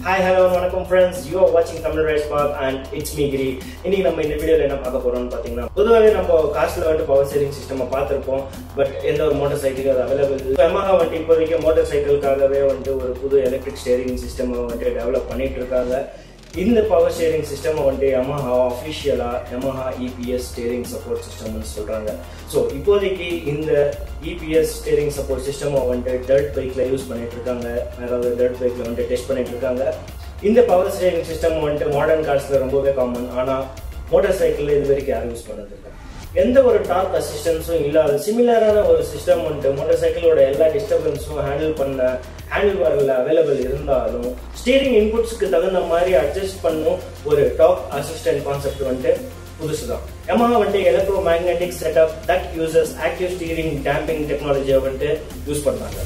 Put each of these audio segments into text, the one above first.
hi hello வணக்கம் friends you are வாட்சிங் Tamil rise park and it's me Giri இன்னைக்கு நம்ம இந்த வீடியோல என்ன பார்க்க போறோம்னு பார்த்தீங்கன்னா பொதுவாகவே நம்ம காஸ்ட்ல வந்துட்டு பவர் ஸ்டேரிங் சிஸ்டம் பார்த்துருப்போம் பட் எந்த ஒரு மோட்டார் சைக்கிள் அது அவைலபிள் எமஹா வந்துட்டு இப்போதைக்கு மோட்டார் சைக்கிளுக்காகவே வந்துட்டு ஒரு புது எலக்ட்ரிக் ஸ்டேரிங் சிஸ்டம் வந்துட்டு டெவலப் பண்ணிட்டு இருக்காங்க இந்த பவர் ஸ்டேரிங் சிஸ்டம் வந்துட்டு Yamaha அஃபிஷியலா Yamaha இபிஎஸ் ஸ்டேரிங் சப்போர்ட் சிஸ்டம்னு சொல்றாங்க ஸோ இப்போதைக்கு இந்த இபிஎஸ் ஸ்டேரிங் சப்போர்ட் சிஸ்டம் வந்துட்டு டர்ட் பைக்ல யூஸ் பண்ணிட்டு இருக்காங்க அதாவது டர்ட் பைக்ல வந்துட்டு டெஸ்ட் பண்ணிட்டு இருக்காங்க இந்த பவர் ஸ்டேரிங் சிஸ்டம் வந்துட்டு மாடர்ன் கார்ஸ்ல ரொம்பவே காமன் ஆனா மோட்டார் சைக்கிள் இது வரைக்கும் யாரும் யூஸ் பண்ணது இல்லை எந்த ஒரு டார்க் அசிஸ்டன்ஸும் இல்லாத சிமிலரான ஒரு சிஸ்டம் வந்துட்டு மோட்டார் சைக்கிளோட எல்லா டிஸ்டர்பன்ஸும் ஹேண்டில் பண்ண ஹேண்டில் பார்ல அவைலபிள் இருந்தாலும் ஸ்டீரிங் இன்புட்ஸ்க்கு தகுந்த மாதிரி அட்ஜஸ்ட் பண்ணும் ஒரு டாப் அசிஸ்டன்ட் கான்செப்ட் வந்துட்டு புதுசு தான் Yamaha வந்துட்டு electromagnetic setup that uses active steering damping டெக்னாலஜியை வந்துட்டு யூஸ் பண்ணாங்க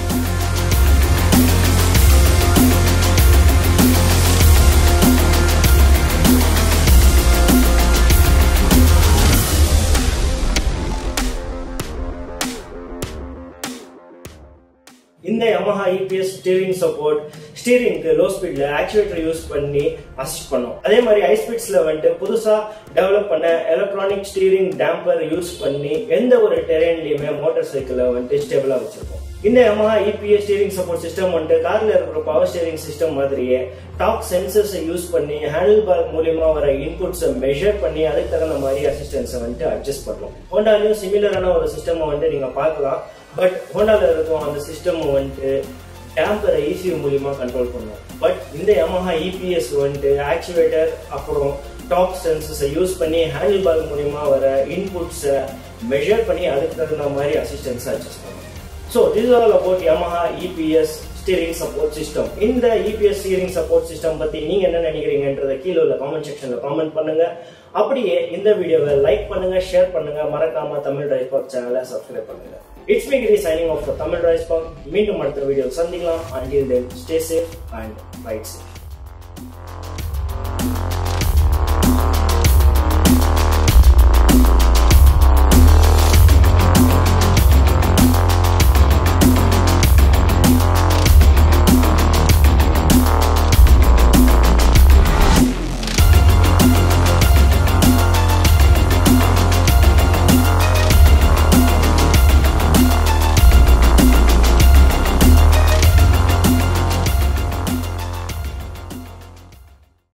இந்த Yamaha இபிஎஸ் ஸ்டீரிங் சப்போர்ட் ஸ்டீரிங்க்கு லோ ஸ்பீட்ல ஆக்சுவேட்டர் யூஸ் பண்ணி அசிஸ்ட் பண்ணும் அதே மாதிரி ஹை ஸ்பீட்ஸ்ல வந்துட்டு புதுசா டெவலப் பண்ண எலக்ட்ரானிக் ஸ்டீரிங் டேம்பர் யூஸ் பண்ணி எந்த ஒரு டெரெயின்லயுமே மோட்டார் சைக்கிளை வந்துட்டு ஸ்டேபிளா வச்சிருக்கோம் இந்த Yamaha EPS steering support system வந்துட்டு கார்ல இருக்கிற பவர் ஸ்டீரிங் சிஸ்டம் மாதிரியே டாக் சென்சர்ஸ் யூஸ் பண்ணி ஹேண்டில் பார் மூலியமா வர இன்புட்ஸை மெஷர் பண்ணி அதுக்கு தகுந்த மாதிரி அசிஸ்டன்ஸை வந்துட்டு அட்ஜஸ்ட் பண்ணும் ஹோண்டாலையும் சிமிலரான ஒரு சிஸ்டம் வந்துட்டு நீங்க பார்க்கலாம் பட் ஹோண்டால இருக்கும் அந்த சிஸ்டம் வந்துட்டு டேம்பரை ECU மூலியமா கண்ட்ரோல் பண்ணும் பட் இந்த Yamaha இபிஎஸ் வந்துட்டு ஆக்சுவேட்டர் அப்புறம் டாப் சென்சஸை யூஸ் பண்ணி ஹேண்டில் பார் மூலியமா வர இன்புட்ஸை மெஷர் பண்ணி அதுக்கு தகுந்த மாதிரி அசிஸ்டன்ஸ் அட்ஜஸ்ட் பண்ணும் so this all about Yamaha EPS steering support system இந்த இபிஎஸ் ஸ்டீரிங் சப்போர்ட் சிஸ்டம் பத்தி நீங்க என்ன நினைக்கிறீங்கன்றத கீழே உள்ள காமெண்ட் செக்ஷன்ல காமெண்ட் பண்ணுங்க அப்படியே இந்த வீடியோவை லைக் பண்ணுங்க ஷேர் பண்ணுங்க மறக்காம தமிழ் ரைஸ் பார்க் சேனலை சப்ஸ்கிரைப் பண்ணுங்க it's me Giri signing off Tamil rise park மீண்டும் அடுத்த வீடியோ சந்திக்கலாம் until then stay safe and ride safe